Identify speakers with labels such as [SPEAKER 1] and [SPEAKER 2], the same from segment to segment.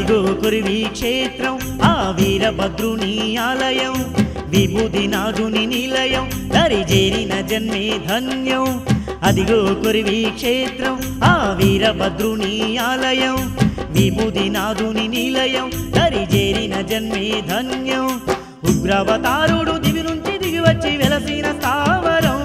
[SPEAKER 1] అదిగో కురివి క్షేత్రం ఆ వీరభద్రుని ఆలయం విభూతినాథుని నిలయం దరిజేరిన జన్మే ధన్యం అదిగో కురివి క్షేత్రం ఆ వీరభద్రుని ఆలయం విభూతినాథుని నిలయం దరిజేరిన జన్మే ధన్యం ఉగ్రవతారుడు దివి నుంచి దిగి వచ్చి వెలసిన స్థావరం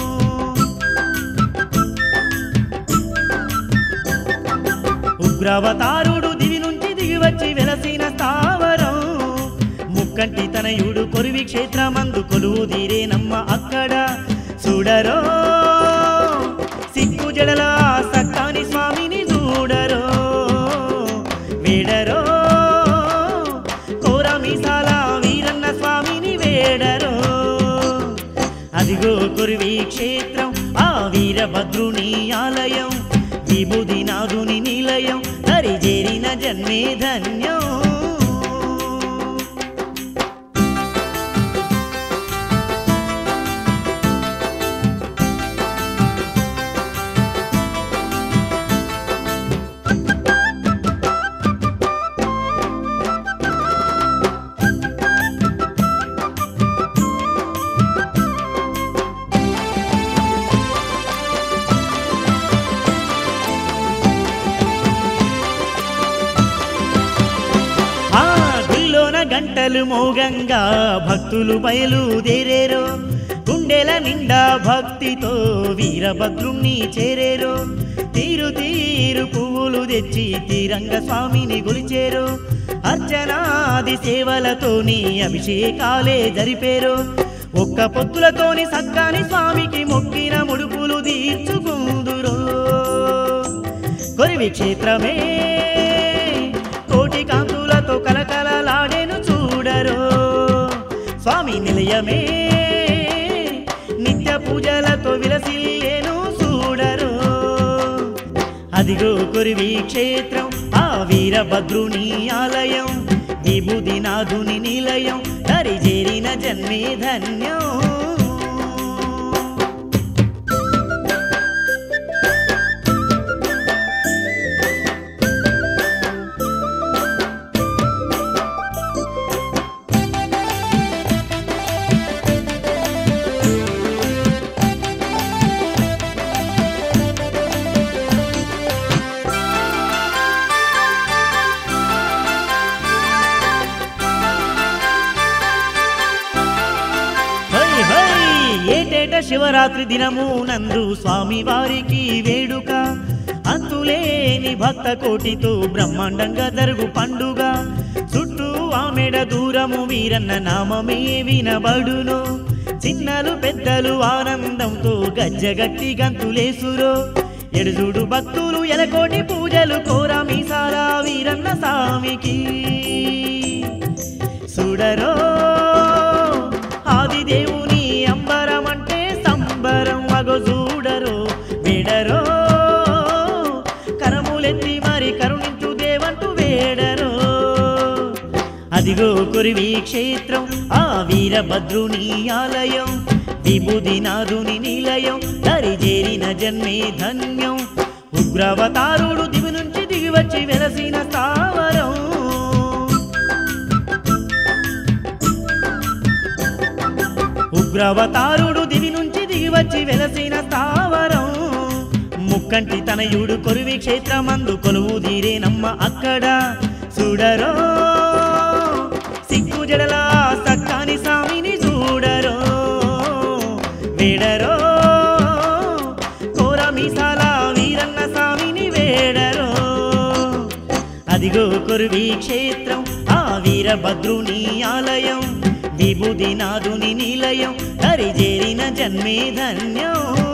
[SPEAKER 1] ఉగ్రవతారుడు దివి నుంచి దిగి వచ్చి వెలసిన స్థావరం ముక్కంటి తనయుడు కొరివి క్షేత్రమందు కొలువు తీరేనమ్మ అక్కడ చూడరో సిక్కు జడల సక్కాని స్వామిని చూడరో వేడరో కోరమీసాల వీరన్న స్వామిని వేడరో అదిగో కురివి క్షేత్రం ఆ వీరభద్రుని ఆలయం విభూతినాథుని నిలయం దరిజేరిన జన్మే ధన్యం ఆ గుల్లోన గంటలు మోగంగా భక్తులు బయలుదేరేరో గుండెల నిండా భక్తితో వీరభద్రుణ్ణి చేరేరో తీరు తీరు పువ్వులు తెచ్చి తీరంగ స్వామిని గొలిచేరు అర్చనాది సేవలతోని అభిషేకాలే జరిపేరు ఒక్క పొత్తులతోని సక్కాని స్వామికి మొక్కిన ముడుపులు తీర్చుకుందురో కొరివి క్షేత్రమే కోటి కాంతులతో కలకలలాడేను చూడరో స్వామి నిలయమే నిత్య పూజలతో విలసిల్లేను చూడరో అదిగో కురివి క్షేత్రం ఆ వీరభద్రుని ఆలయం విభూతినాథుని నిలయం దరిజేరిన జన్మే ధన్యం హై హై ఏటేట శివరాత్రి దినము నందు స్వామి వారికి వేడుక అంతులేని భక్త కోటితో బ్రహ్మాండంగా జరుగు పండుగ చుట్టూ ఆమెడ దూరము వీరన్న నామమే వినబడును చిన్నలు పెద్దలు ఆనందంతో గజ్జగట్టి గంతులేసురో ఎడుజుడు భక్తులు ఎలకోటి పూజలు కోరా మీసాల వీరన్న స్వామికి చూడరో ఆదిదేవుని అంబరం అంటే సంబరం అగో చూడరో విడరో కరములెత్తి మరి కరుణించు దేవంటూ వేడరో అదిగో కురివి క్షేత్రం ఆ వీరభద్రుని ఆలయం విభూతినాథుని నిలయం దరిజేరిన జన్మే ధన్యం ఉగ్రవతారుడు దివి నుంచి దిగి వచ్చి వెలసిన స్థావరం ఉగ్రవతారుడు దివి నుంచి దిగి వచ్చి వెలసిన స్థావరం ముక్కంటి తనయుడు కొరివి క్షేత్రమందు కొలువు తీరేనమ్మ అక్కడ చూడరో సిగ్గు జడల సక్కాని స్వామిని చూడరో వేడరో కోర మీసాల వీరన్న స్వామిని వేడరో అదిగో కురువి క్షేత్రం ఆ వీరభద్రుని ఆలయం విభూతినాథుని నిలయం దరిజేరిన జన్మే ధన్యం